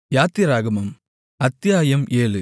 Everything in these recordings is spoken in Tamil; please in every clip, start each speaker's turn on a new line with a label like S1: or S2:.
S1: யாத்திராகமம் அத்தியாயம் ஏழு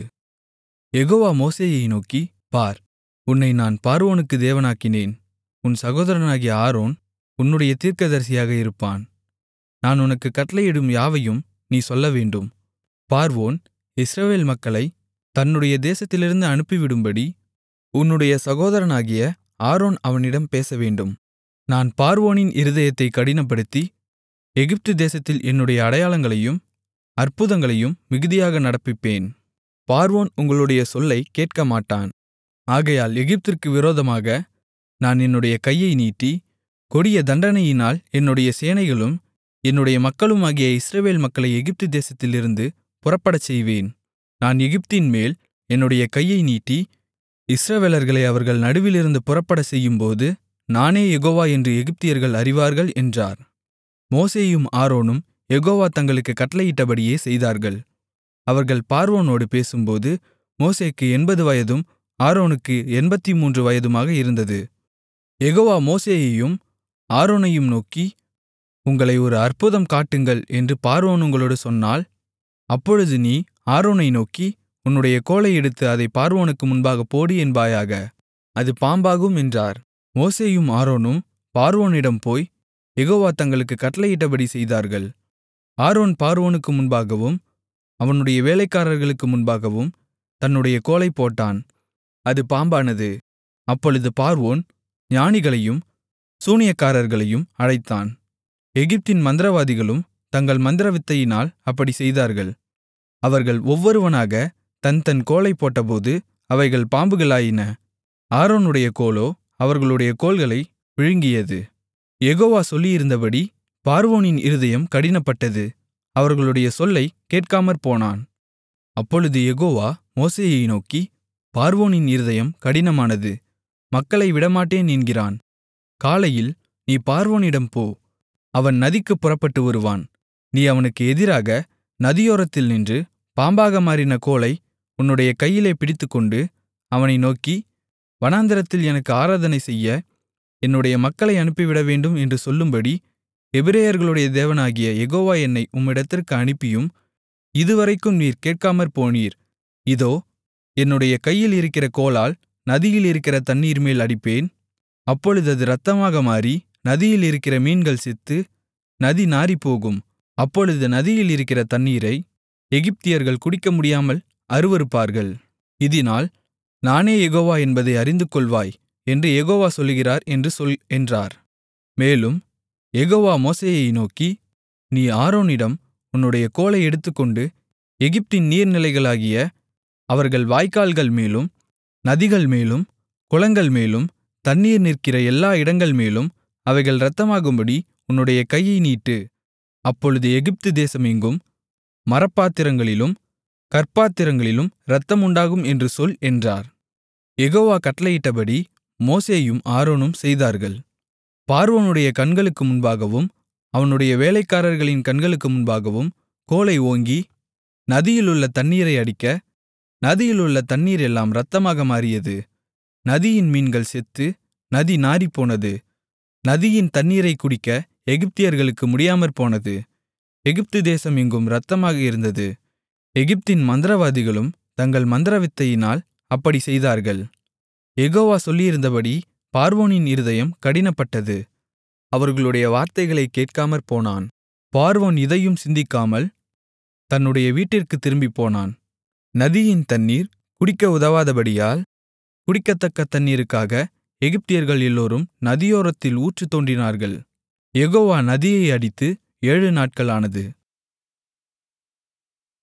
S1: யெகோவா மோசேயை நோக்கி பார் உன்னை நான் பார்வோனுக்கு தேவனாக்கினேன் உன் சகோதரனாகிய ஆரோன் உன்னுடைய தீர்க்கதரிசியாக இருப்பான் நான் உனக்குக் கட்டளையிடும் யாவையும் நீ சொல்லவேண்டும் பார்வோன் இஸ்ரவேல் மக்களைத் தன்னுடைய தேசத்திலிருந்து அனுப்பிவிடும்படி உன்னுடைய சகோதரனாகிய ஆரோன் அவனிடம் பேசவேண்டும் நான் பார்வோனின் இருதயத்தைக் கடினப்படுத்தி எகிப்து தேசத்தில் என்னுடைய அடையாளங்களையும் அற்புதங்களையும் மிகுதியாக நடப்பிப்பேன் பார்வோன் உங்களுடைய சொல்லைக் கேட்கமாட்டான் ஆகையால் எகிப்திற்கு விரோதமாக நான் என்னுடைய கையை நீட்டி கொடிய தண்டனையினால் என்னுடைய சேனைகளும் என்னுடைய மக்களுமாகிய இஸ்ரவேல் மக்களை எகிப்து தேசத்திலிருந்து புறப்படச்செய்வேன் நான் எகிப்தின்மேல் என்னுடைய கையை நீட்டி இஸ்ரவேலர்களை அவர்கள் நடுவிலிருந்து புறப்படச்செய்யும்போது நானே யெகோவா என்று எகிப்தியர்கள் அறிவார்கள் என்றார் மோசேயும் ஆரோனும் யெகோவா தங்களுக்குக் கட்டளையிட்டபடியே செய்தார்கள் அவர்கள் பார்வோனோடு பேசும்போது மோசேக்கு எண்பது வயதும் ஆரோனுக்கு எண்பத்துமூன்று வயதுமாக இருந்தது யெகோவா மோசேயையும் ஆரோனையும் நோக்கி உங்களை ஒரு அற்புதம் காட்டுங்கள் என்று பார்வோன் உங்களோடு சொன்னால் அப்பொழுது நீ ஆரோனை நோக்கி உன்னுடைய கோலை எடுத்து அதை பார்வோனுக்கு முன்பாகப் போடு என்பாயாக அது பாம்பாகும் என்றார் மோசேயும் ஆரோனும் பார்வோனிடம் போய் யெகோவா தங்களுக்குக் கட்டளையிட்டபடி செய்தார்கள் ஆரோன் பார்வோனுக்கு முன்பாகவும் அவனுடைய வேலைக்காரர்களுக்கு முன்பாகவும் தன்னுடைய கோலைப் போட்டான் அது பாம்பானது அப்பொழுது பார்வோன் ஞானிகளையும் சூனியக்காரர்களையும் அழைத்தான் எகிப்தின் மந்திரவாதிகளும் தங்கள் மந்திரவித்தையினால் அப்படி செய்தார்கள் அவர்கள் ஒவ்வொருவனாக தன் தன் கோலைப் போட்டபோது அவைகள் பாம்புகளாயின ஆரோனுடைய கோலோ அவர்களுடைய கோல்களை விழுங்கியது யெகோவா சொல்லியிருந்தபடி பார்வோனின் இருதயம் கடினப்பட்டது அவர்களுடைய சொல்லைக் கேட்காமற்போனான் அப்பொழுது யெகோவா மோசேயை நோக்கி பார்வோனின் இருதயம் கடினமானது மக்களை விடமாட்டேன் என்கிறான் காலையில் நீ பார்வோனிடம் போ அவன் நதிக்குப் புறப்பட்டு வருவான் நீ அவனுக்கு எதிராக நதியோரத்தில் நின்று பாம்பாக மாறின கோலை உன்னுடைய கையிலே பிடித்துக்கொண்டு அவனை நோக்கி வனாந்திரத்தில் எனக்கு ஆராதனை செய்ய என்னுடைய மக்களை அனுப்பிவிடவேண்டும் என்று சொல்லும்படி எபிரெயர்களுடைய தேவனாகிய யெகோவா என்னை உம்மிடத்திற்கு அனுப்பியும் இதுவரைக்கும் நீர் கேட்காமற் இதோ என்னுடைய கையில் இருக்கிற கோலால் நதியில் இருக்கிற தண்ணீர்மேல் அடிப்பேன் அப்பொழுது அது இரத்தமாக மாறி நதியில் இருக்கிற மீன்கள் செத்து நதி நாறிப்போகும் அப்பொழுது நதியில் இருக்கிற தண்ணீரை எகிப்தியர்கள் குடிக்க முடியாமல் அருவருப்பார்கள் இதினால் நானே யெகோவா என்பதை அறிந்துகொள்வாய் என்று யெகோவா சொல்லுகிறார் என்று சொல் என்றார் மேலும் யெகோவா மோசேயை நோக்கி நீ ஆரோனிடம் உன்னுடைய கோலை எடுத்துக்கொண்டு எகிப்தின் நீர்நிலைகளாகிய அவர்கள் வாய்க்கால்கள் மேலும் நதிகள் மேலும் குளங்கள் மேலும் தண்ணீர் நிற்கிற எல்லா இடங்கள் மேலும் அவைகள் இரத்தமாகும்படி உன்னுடைய கையை நீட்டு அப்பொழுது எகிப்து தேசம் எங்கும் மரப்பாத்திரங்களிலும் கற்பாத்திரங்களிலும் இரத்தம் உண்டாகும் என்று சொல் என்றார் யெகோவா கட்டளையிட்டபடி மோசேயும் ஆரோனும் செய்தார்கள் பார்வோனுடைய கண்களுக்கு முன்பாகவும் அவனுடைய வேலைக்காரர்களின் கண்களுக்கு முன்பாகவும் கோலை ஓங்கி நதியிலுள்ள தண்ணீரை அடிக்க நதியிலுள்ள தண்ணீர் எல்லாம் இரத்தமாக மாறியது நதியின் மீன்கள் செத்து நதி நாறிப்போனது நதியின் தண்ணீரை குடிக்க எகிப்தியர்களுக்கு முடியாமற்போனது எகிப்து தேசம் எங்கும் இரத்தமாக இருந்தது எகிப்தின் மந்திரவாதிகளும் தங்கள் மந்திரவித்தையினால் அப்படி செய்தார்கள் யெகோவா சொல்லியிருந்தபடி பார்வோனின் இருதயம் கடினப்பட்டது அவர்களுடைய வார்த்தைகளைக் கேட்காமற் போனான் பார்வோன் இதையும் சிந்திக்காமல் தன்னுடைய வீட்டிற்குத் திரும்பிப்போனான் நதியின் தண்ணீர் குடிக்க உதவாதபடியால் குடிக்கத்தக்க தண்ணீருக்காக எகிப்தியர்கள் எல்லோரும் நதியோரத்தில் ஊற்று தோண்டினார்கள் யெகோவா நதியை அடித்து ஏழு நாட்கள் ஆனது